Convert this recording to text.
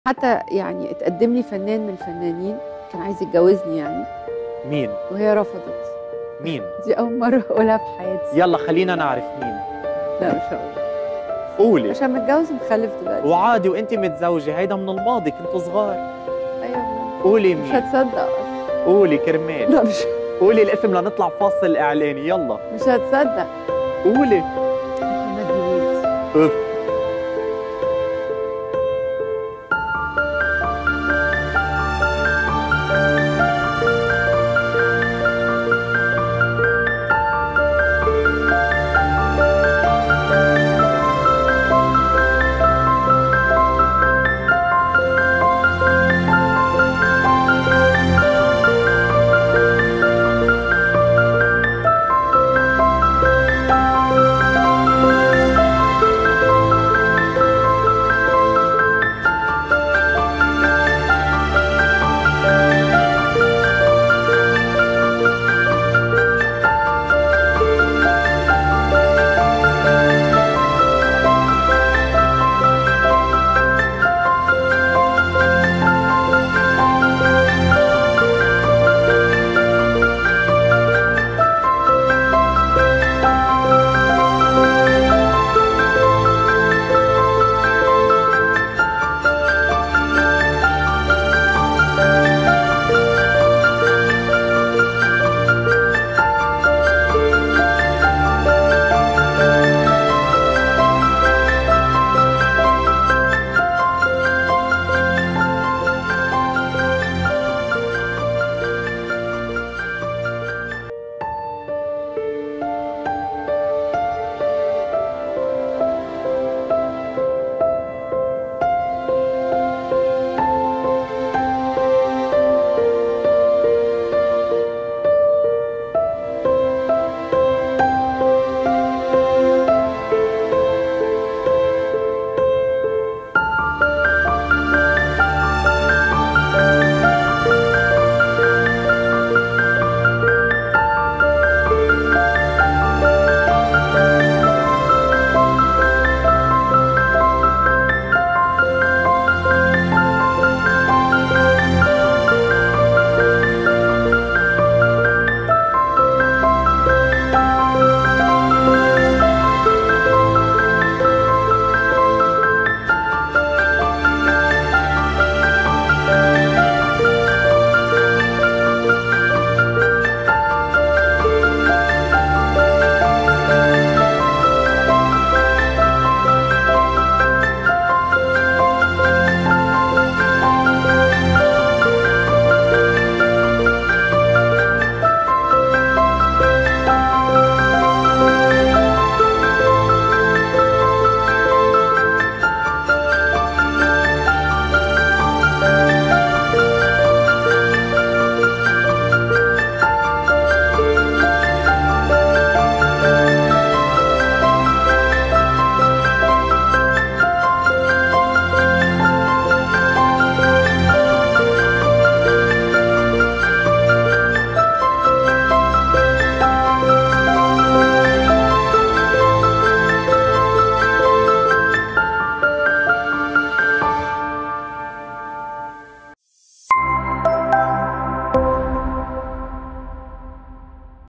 حتى يعني اتقدم لي فنان من الفنانين كان عايز يتجوزني يعني مين وهي رفضت مين دي اول مره اقولها في حياتي يلا خلينا نعرف مين لا مش هقول قولي عشان متجوز ومخلف دلوقتي وعادي وانت متزوجه هيدا من الماضي كنتوا صغار ايوه قولي مش مين هتصدق اصلا قولي كرمال لا مش قولي الاسم لنطلع فاصل اعلاني يلا مش هتصدق قولي محمد هنيدي اف